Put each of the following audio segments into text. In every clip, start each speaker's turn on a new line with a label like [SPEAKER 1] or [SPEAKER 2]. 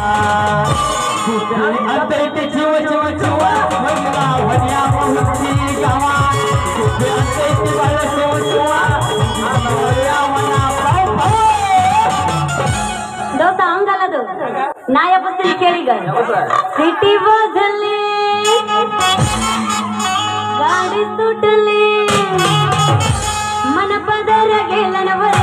[SPEAKER 1] ಅಂತೈತೆ ಜೀವ ಜೀವ ಜೀವ ಮೈಲ ಹೊಡ್ಯಾವ ಹುಚ್ಚಿ ಗವ ಅಂತೈತಿ ಬಾಳ ಜೀವ ಜೀವ ಹೊಡ್ಯಾವನ
[SPEAKER 2] ದೋಸ್ತ ಹಂಗಲ್ಲದು ನಾ ಎಪ್ಪತ್ತಲ್ಲಿ ಕೇಳಿಗ ಸಿಟಿ ಬಸ್ಸಲ್ಲಿ ಗಾಡಿ ಸುಟ್ಟಲ್ಲಿ ಮನಪದರ ಗೆಲ್ಲನವರ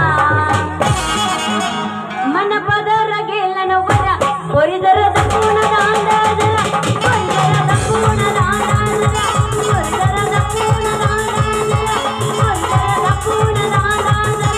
[SPEAKER 2] ಮನಪದರ ಗೆಲ್ಲನವರ ಕೊರಿದರದ ಪೂರ್ಣದ ಅಂದಾಜರ ಕೊರಿದರದ ಪೂರ್ಣದ ಅಂದಾಜರ ಕೊರಿದರದ ಪೂರ್ಣದ ಅಂದಾಜರ ಕೊರಿದರದ ಪೂರ್ಣದ ಅಂದಾಜರ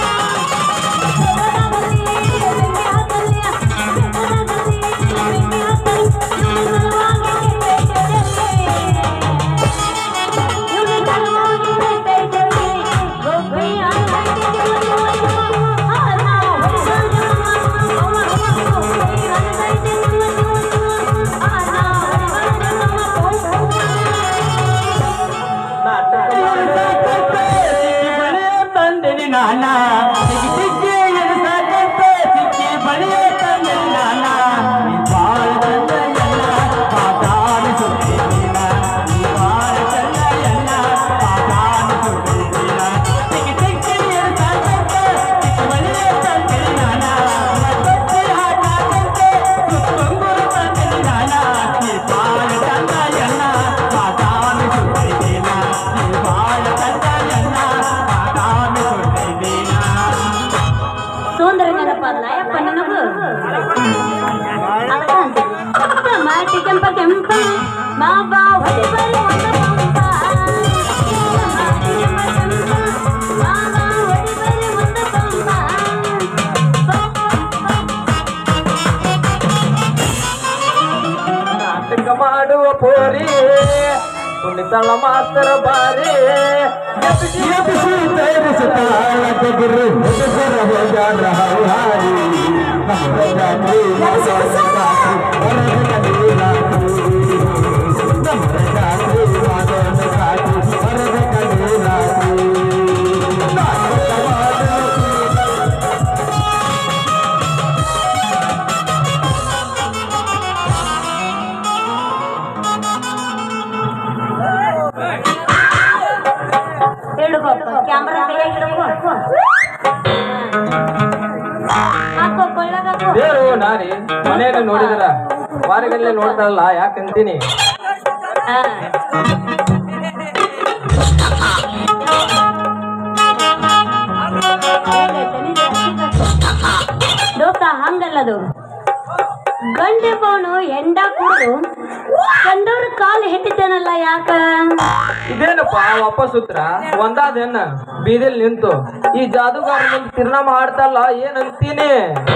[SPEAKER 1] ತಂದಿನಿ ನಾನ ಸಿಕ್ಕಿ ಸಿಕ್ಕಿ ಎನಿಸಕಂತ ಸಿಕ್ಕಿ ಬಳಿಯ ತಂದಿನಿ ನಾನ ಈ ಬಾಳ ಚಂದ ಎಲ್ಲ ಪಾತಾಳ ಸುತ್ತಿನ ಈ ಬಾಳ ಚಂದ ಎಲ್ಲ ಪಾತಾಳ ಸುತ್ತಿನ ಸಿಕ್ಕಿ ಸಿಕ್ಕಿ ಎನಿಸಕಂತ ಸಿಕ್ಕಿ ಬಳಿಯ ತಂದಿನಿ ನಾನ ಮತ್ತೊತ್ತಿ ಹಾಕಕಂತ ಸುತ್ತುಂಗುರು ತಂದಿನಿ ನಾನ ಈ ಬಾಳ ಚಂದ ಎಲ್ಲ ಪಾತಾಳ ಸುತ್ತಿನ ಈ ಬಾಳ ಚಂದ ಎಲ್ಲ ಪಾತಾಳ ಸುತ್ತಿನ
[SPEAKER 2] ಸುಂದರ ನೆನಪ ನಯಪ್ಪ ನನಗೂ ಮಾಟಿ ಕೆಂಪ ಕೆಂಪ ಮಾವ ಹೊಡಿ ಬರಿ ಒಂದ ಪಂಪ ಮಾಟಿ ಕೆಂಪ ಕೆಂಪ ಮಾವ ಹೊಡಿ ಬರಿ ಒಂದ ಪಂಪ
[SPEAKER 1] ನಾಟಕ ಮಾಡುವ ಪೋರಿ ಕುಣಿತಳ ಮಾಸ್ತರ ಬಾರಿ
[SPEAKER 2] ಹಿಡ್ಕೊಪ್ಪ ಕ್ಯಾಮ್ರಾ ಕೈಯಾಗ ಹಿಡ್ಕೊ ಹಾಕೋ ಕೊಳ್ಳಗಾಕೋ
[SPEAKER 1] ದೇವರು ನಾರಿ ಮನೆಯಲ್ಲಿ ನೋಡಿದ್ರ ವಾರಗಲ್ಲೇ ನೋಡ್ತಾರಲ್ಲ ಯಾಕಂತೀನಿ
[SPEAKER 2] ಹಾ ದೋಸ್ತ ಹಂಗಲ್ಲದು ಗಂಡೆ ಪವನು ಎಂಡ ಕುಡಿದು ಕಂಡವ್ರ ಕಾಲು ಹೆಟ್ಟಿದ್ದಾನಲ್ಲ ಯಾಕ
[SPEAKER 1] ಇದೇನಪ್ಪ ವಾಪಸ್ ಉತ್ತರ ಒಂದಾದೇನ ಬೀದಿಲ್ ನಿಂತು ಈ ಜಾದುಗಾರ ಮುಂದೆ ತಿರ್ನಾಮ ಹಾಡ್ತಲ್ಲ ಏನಂತೀನಿ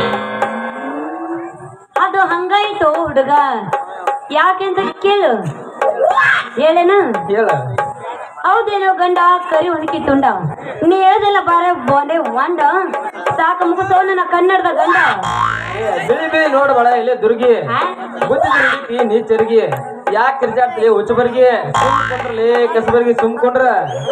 [SPEAKER 2] ಅದು ಹಂಗಾಯ್ತು ಹುಡುಗ ಯಾಕೆಂತ ಕೇಳು ಹೇಳೇನ
[SPEAKER 1] ಹೇಳ
[SPEAKER 2] ಹೌದೇನೋ ಗಂಡ ಕರಿ ಹುಡುಕಿ ತುಂಡ ನೀ ಹೇಳ್ದಲ್ಲ ಬಾರ ಬೋಂಡೆ ಒಂಡ ಸಾಕ ಮುಗಿಸೋ ನನ್ನ ಕನ್ನಡದ ಗಂಡ
[SPEAKER 1] ಏ, ಬಿಳಿ ಬಿಳಿ ನೋಡ್ಬೇಡ ಇಲ್ಲೇ ದುರ್ಗಿ
[SPEAKER 2] ಆ?
[SPEAKER 1] ಬುದ್ಧಿ ಹಿಡಿತಿ ನೀ ಚರ್ಗಿ ಯಾಕೆ ಕಿರ್ಚಾಡ್ತಿ ಹುಚ್ಚಬರ್ಗಿ ಸುಮ್ಕೊಂಡ್ರಲಿ ಕಸಬರ್ಗಿ ಸುಮ್ಕೊಂಡ್ರ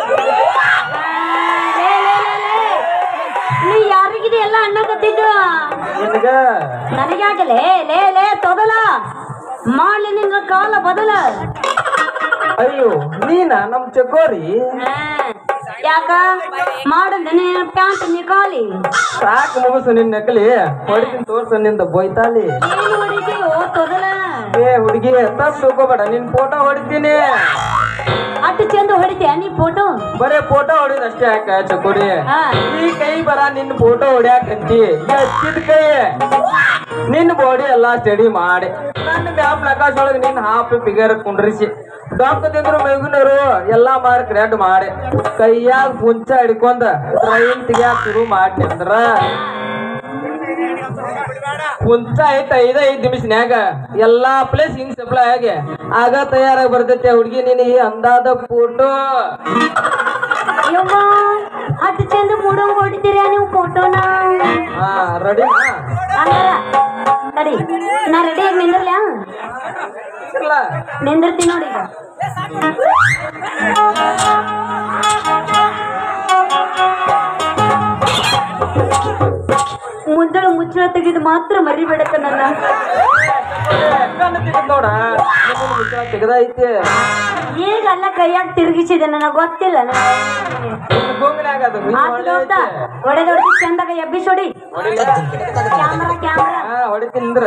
[SPEAKER 2] ಲೇ, ಲೇ, ಲೇ, ಲೇ. ನೀ ಯಾರಿಗಿದೆ ಎಲ್ಲ ಅನ್ನಕತ್ತಿದ್ದು
[SPEAKER 1] ನಿನಗ
[SPEAKER 2] ನನಗ್ಯಾಕಲೇ ಲೇ ಲೇ ತೊದಲ ಮಾಡ್ಲಿ ನಿಂಗ ಕಾಲ ಬದಲ
[SPEAKER 1] ಅಯ್ಯೋ ನೀನ ನಮ್ ಚಕೋರಿ
[SPEAKER 2] ಆ, ಯಾಕ ಮಾಡಂದ ಪ್ಯಾಂಟ್ ನೀ ಖಾಲಿ
[SPEAKER 1] ಸಾಕು ಮುಗಿಸು ನಿನ್ ನಕಲಿ ಹೊಡಿತೀನಿ ತೋರ್ಸು ನಿಂದ ಬೊಯ್ತಾಲಿ
[SPEAKER 2] ಏನು ಹೊಡಿತೀವೋ ತೊದಲ
[SPEAKER 1] ಏ ಹುಡುಗಿ ತಪ್ಪು ತಿಳ್ಕೊಬೇಡ ನಿನ್ ಫೋಟೋ ಹೊಡಿತೀನಿ
[SPEAKER 2] ಅಟ್ಟು ಚಂದ ಹೊಡಿತೀಯ ನೀ ಫೋಟೋ
[SPEAKER 1] ಬರೇ ಫೋಟೋ ಹೊಡಿದ ಅಷ್ಟೇ ಯಾಕ ಚಕೋರಿ
[SPEAKER 2] ಹಾ
[SPEAKER 1] ಈ ಕೈ ಬರ ನಿನ್ನ ಫೋಟೋ ಹೊಡ್ಯಾಕಂತಿ ಎತ್ತಿದ ಕೈ ನಿನ್ನ ಬಾಡಿ ಎಲ್ಲಾ ಸ್ಟಡಿ ಮಾಡಿ ನನ್ನ ಮ್ಯಾಪ್ ನಕಾಶ್ ಒಳಗೆ ನಿನ್ನ ಹಾಫ್ ಫಿಗರ್ ಕುಂಡ್ರಿಸಿ ಡಾಕ್ಟರ್ ಮೇಗುನರು ಎಲ್ಲಾ ಮಾರ್ಕ್ ರೆಡ್ ಮಾಡಿ ಕೈಯಾಗ ಪುಂಚ ಹಿಡ್ಕೊಂಡ ಟ್ರೈನ್ ತೆಗಿಯಾಕ ಶುರು ಮಾಡಿ ಅಂದ್ರ ಕುಂತ ಐತ್ ಐದ ಐದ್ ನಿಮಿಷನ್ಯಾಗ ಎಲ್ಲಾ ಪ್ಲೇಸ್ ಹಿಂಗ್ ಸಪ್ಲೈ ಆಗಿ ಆಗ ತಯಾರಾಗಿ ಬರ್ತೈತೆ ಹುಡುಗಿ ನೀನ್ ಈ ಅಂದಾದ ಫೋಟೋ
[SPEAKER 2] ಯವ್ವ ಅಟ್ಟು ಚಂದ ಮೂಡೋ ಹೊಡಿತೀರ ನೀವು ಫೋಟೋನ
[SPEAKER 1] ಹಾ ರೆಡಿ
[SPEAKER 2] ಹಂಗಾರ ತಡಿ ನಾ ರೆಡಿ ಆಗಿ ನಿಂದ್ರಲ್ಯಾ
[SPEAKER 1] ಇಲ್ಲ
[SPEAKER 2] ನಿಂದಿರ್ತೀನಿ ನೋಡಿ ಈಗ ಮುದ್ದಳು ಮುಚ್ಚಳ ಮುಚ್ಚಳ ತೆಗೆದು ಮಾತ್ರ ಮರಿಬೇಡಕ್ಕ ನನ್ನ
[SPEAKER 1] ಕಣ್ಣು ತೆಗೆದ್ ನೋಡ ನಿನ್ನ ಮುಚ್ಚಳ ತೆಗೆದೈತಿ
[SPEAKER 2] ಈಗ ಅಲ್ಲ ಕೈಯಾಗ ತಿರುಗಿಸಿದೆ ನನಗೆ ಗೊತ್ತಿಲ್ಲ ನನಗೆ
[SPEAKER 1] ನಿನ್ನ ಗೊಂಗನ್ಯಾಗ ಅದು ನೀನ್
[SPEAKER 2] ಆತು
[SPEAKER 1] ಒಳ್ಳೆ
[SPEAKER 2] ದೋಸ್ತ
[SPEAKER 1] ಐತಿ.
[SPEAKER 2] ಹೊಡೆದ ಹೊಡೆದು ಚಂದಾಗ ಎಬ್ಬಿಸೊಡಿ
[SPEAKER 1] ಹೊಡಿಲ?
[SPEAKER 2] ಕ್ಯಾಮ್ರಾ ಕ್ಯಾಮ್ರಾ
[SPEAKER 1] ಹಾ ಹೊಡಿತೀನಿ ನಿಂದ್ರ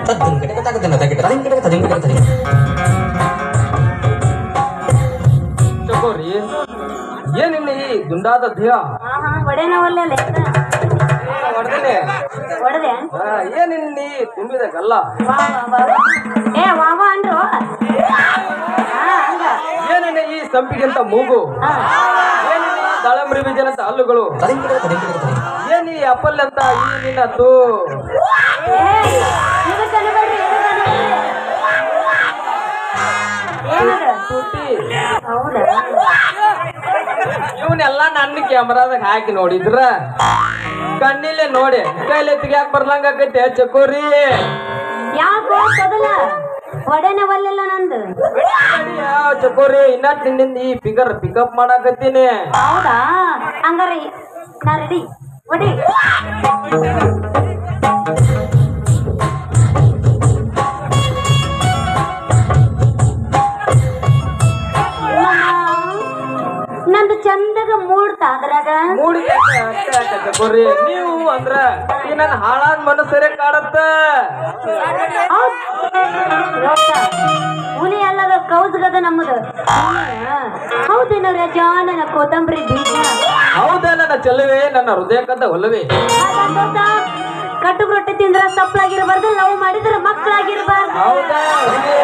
[SPEAKER 1] ಚಕೋರಿ ಏನಿಲ್ಲ ಈ ದುಂಡಾದ ದೇಹ
[SPEAKER 2] ಹಾ ಹಾ ಹೊಡೆನವಲ್ಲ
[SPEAKER 1] ಹೊಡೆದೇನೆ
[SPEAKER 2] ಹೊಡೆದೆ
[SPEAKER 1] ಏನಿಲ್ಲ ನೀ ತುಂಬಿದ ಗಲ್ಲ
[SPEAKER 2] ವಾ ವಾ ವಾ ಏ ವಾವ ಅಂದ್ರು ಹಾ ಹಂಗ
[SPEAKER 1] ಏನಿಲ್ಲ ಈ ಸಂಪಿಗಿಂತ ಮೂಗು
[SPEAKER 2] ಹಾ
[SPEAKER 1] ಏನಿಲ್ಲ ಈ ದಾಳಂಬ್ರಿ ಬೀಜನಂತ ಹಲ್ಲುಗಳು ಏನ್ ಈ ಅಪ್ಪಲ್ ಅಂತ ಈ ನಿನ್ನ ತೂ
[SPEAKER 2] ಏ ಇದಕ್ಕೆ ಅನ್ಬೇಡ್ರಿ ಇದಕ್ಕೆ ಅನ್ಬೇಡ್ರಿ ಏನದ
[SPEAKER 1] ತುಟಿ
[SPEAKER 2] ಹೌದಾ
[SPEAKER 1] ಇವನ್ನೆಲ್ಲ ನನ್ನ ಕ್ಯಾಮ್ರಾದಾಗ ಹಾಕಿ ನೋಡಿದ್ರ ಕಣ್ಣಿಲೆ ನೋಡಿ ಕೈಲಿ ತೆಗಿಯಾಕ ಬರ್ಲಂಗ ಆಕೈತೆ ಚಕೋರಿ
[SPEAKER 2] ಯಾಕೋ ಸದಲ ಹೊಡೆನವಲ್ಲೆಲ್ಲ ನಂದು
[SPEAKER 1] ಅಯ್ಯ, ಚಕೋರಿ ಇನ್ನ ತಿಂದಿಂದ ಈ ಫಿಗರ್ ಪಿಕಪ್ ಮಾಡಾಕತ್ತೀನಿ
[SPEAKER 2] ಹೌದಾ ಹಂಗಾರೆ ನಾ ರೆಡಿ ಹೊಡಿ ನಂದು ಚಂದಗ ಮೂಡ್ತಾ ಅದ್ರಾಗ
[SPEAKER 1] ಮೂಡಿ ಚಕೋರಿ ನೀವು ಅಂದ್ರ ಈ ನನ್ನ ಹಾಳಾದ ಮನಸ್ಸರೇ ಕಾಡತ್ತ
[SPEAKER 2] ಹೌದ್. ರೊಕ್ಕ. ಹುಲಿ ಅಲ್ಲದ ಕೌಸ್ಗದ ನಮ್ಮದು ಹೌದೇನೋ ರಜಾ ನನ್ನ ಕೊತ್ತಂಬರಿ ಬೀಜ
[SPEAKER 1] ಹೌದಾ ನನ್ನ ಚೆಲುವೆ ನನ್ನ ಹೃದಯಕ್ಕಂತ ಒಲವೇ
[SPEAKER 2] ಕಟ್ಟುಗ್ ರೊಟ್ಟಿ ತಿಂದ್ರ ತಪ್ಪಲಾಗಿರಬಾರ್ದು ಲವ್ ಮಾಡಿದ್ರ ಮಕ್ಕಳಾಗಿರಬಾರ್ದು
[SPEAKER 1] ಹೌದಾ ಹೀಗೆ.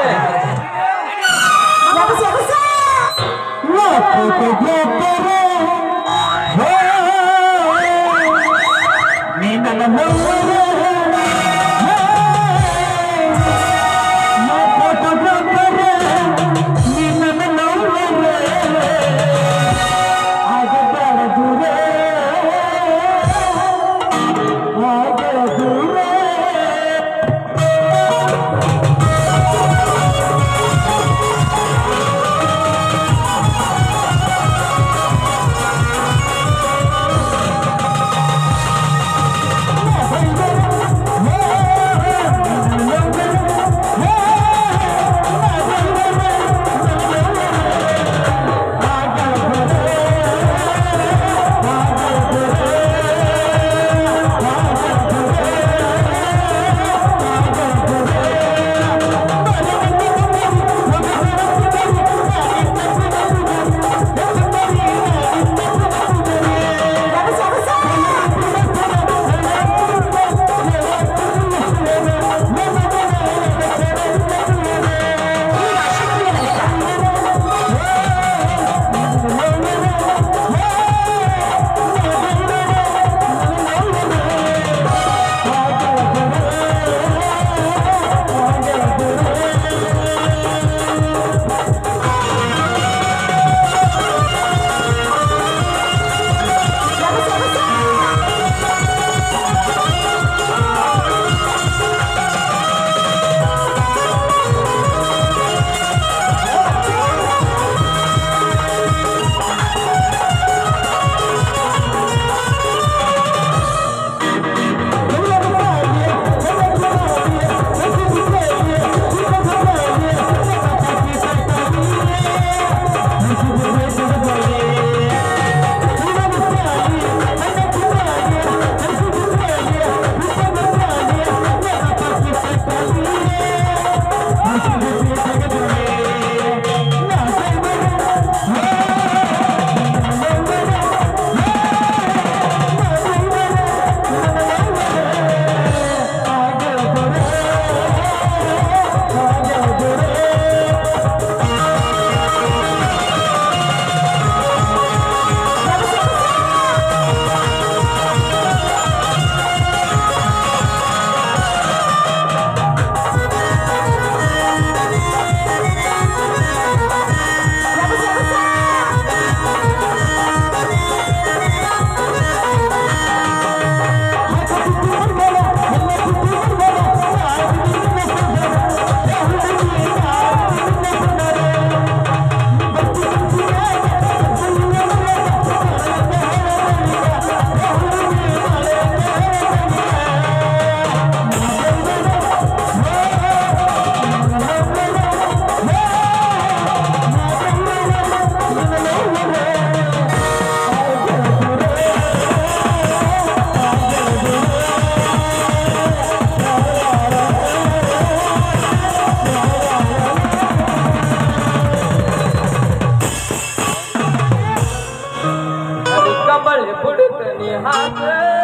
[SPEAKER 1] ನೀ ಹಾಕ